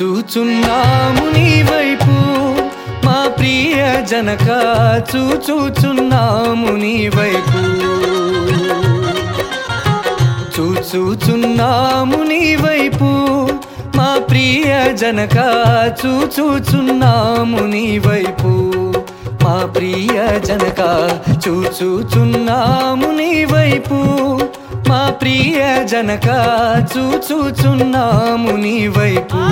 చూచుచున్నాము నీ వైపు మా ప్రియ జనక చూచుచున్నాము నీ వైపు చూచుచున్నాము నీ వైపు మా ప్రియ జనక చూచుచున్నాము నీ వైపు మా ప్రియ జనక చూచుచున్నాము నీ వైపు మా ప్రియ జనక చూచుచున్నాము నీ వైపు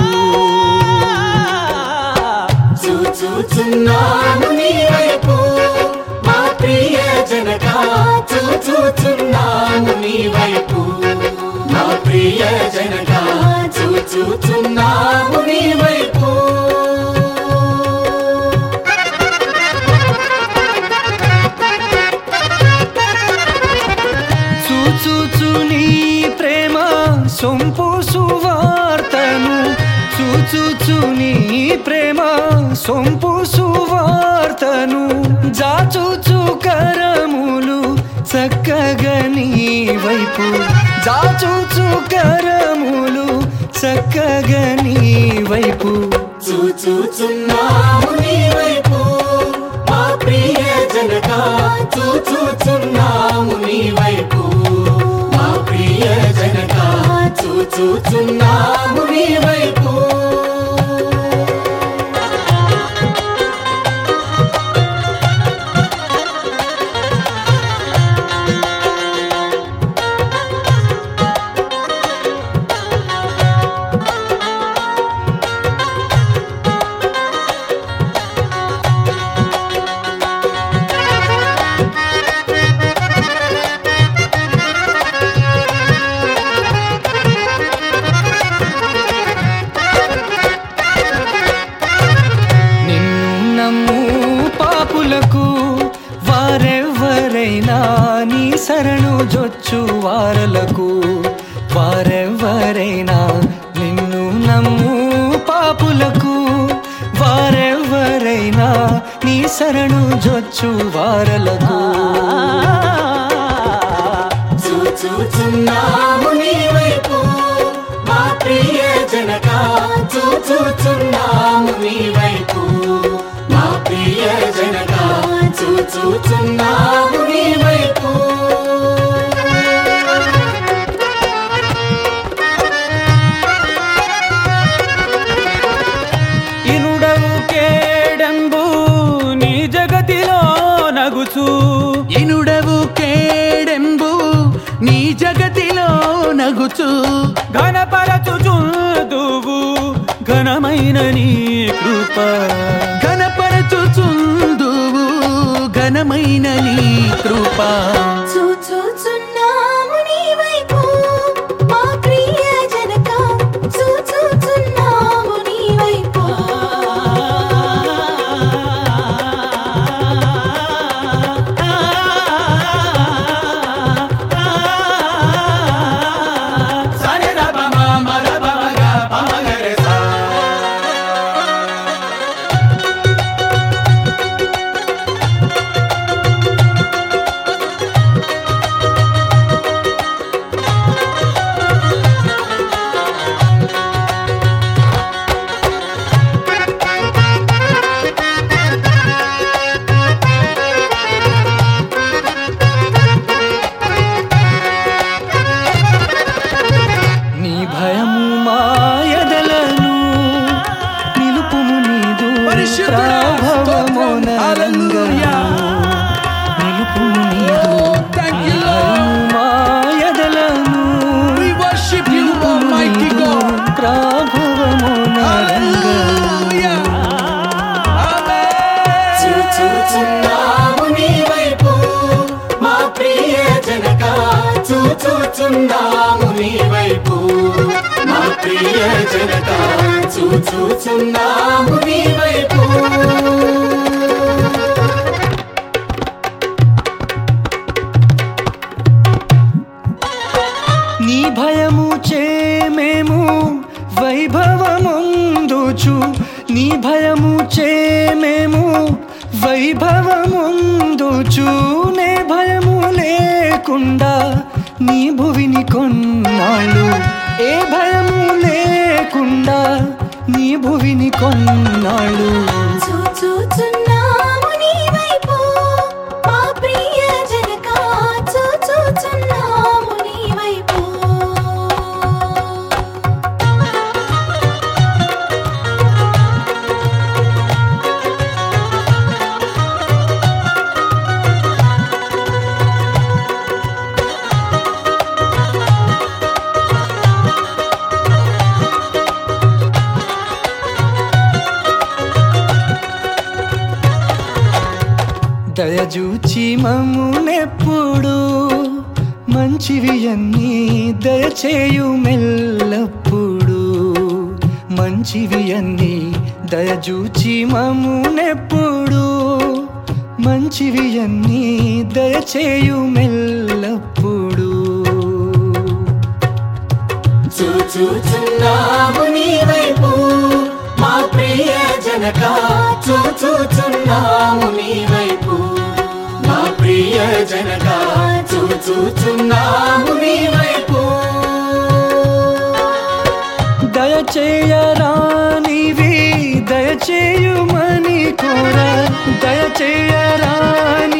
చూచుచున్నాము నీ వైపు మా ప్రియ జనక చూచుచున్నాము నీ వైపు మా ప్రియ జనక చూచుచున్నాము నీ వైపు చూచుచు నీ ప్రేమ సొంపు సువార్తను చూచుచు నీ ప్రేమ సొంపు సువార్తను జాచుచు కరములు చక్కగా నీ వైపు జాచుచు కరములు చక్కగా నీ వైపు చూచుచున్నాము నీ వైపు మా ప్రియ జనక చూచుచున్నాము నీ వైపు మా ప్రియ జనక చూచుచున్నాము నీ వైపు నిన్ను నమ్ము పాపులకు వారెవ్వరైనా నీ శరణు జొచ్చు వారలకు వారెవ్వరైనా నిన్ను నమ్ము పాపులకు వారెవ్వరైనా నీ శరణు జొచ్చు వారలకు చూచుచున్నాము నీ వైపు మా ప్రియ జనక చూచుచున్నాము నీ వైపు మా ప్రియ జనక చూచుచున్నాము నీ వైపు ఇనుడవు కేడంబు నీ జగతిలో నగుచు ఇనుడవు కేడెంబు నీ జగతిలో నగుచు ఘనపరచుచుందువు ఘనమైన నీ కృప ఘనపరచుచుందువు ఘనమైన నీ కృప చూచుచున్నాము నీ వైపు మా ప్రియ జనక చూచుచున్నాము నీ వైపు నీ భయము మాయదలను నిలుపుము నీదు పరిశుద్ధుడా, ప్రాభవమున స్తోత్రం. హల్లెలూయా. నిలుపుము నీదు thank నీ you, Lord. భయము మాయదలను We worship you, Almighty God. ప్రాభవమున Hallelujah. Amen. చూచుచున్నాము నీ వైపు మా ప్రియ జనక చూచుచున్నాము నీ వైపు మా ప్రియ జనక చూచుచున్నాము నీ వైపు నీ భయము చే మేము వైభవముందుచు నీ భయము చే మేము వైభవముందుచు నే భయము లేకుండా నీ భువిని కొన్నాళ్ళు ఏ భయము లేకుండా నీ భువిని కొన్నాళ్ళు చూచుచున్నాము నీ వైపు మా ప్రియ జనక చూచుచున్నాము నీ వైపు దయజూచి మమ్మునెప్పుడు మంచివి అన్నీ దయచేయు మెల్లప్పుడు మంచివి అన్నీ దయజూచి మమ్మునెప్పుడు మంచివి అన్నీ దయచేయు మెల్లప్పుడు చూచుచున్నాము నీ వైపు మా ప్రియ జనక చూచుచున్నాము నీ వైపు మా ప్రియ జనక చూచుచున్నాము నీ వైపు దయచేయరానివి దయచేయుమని కోర దయచేయరానివి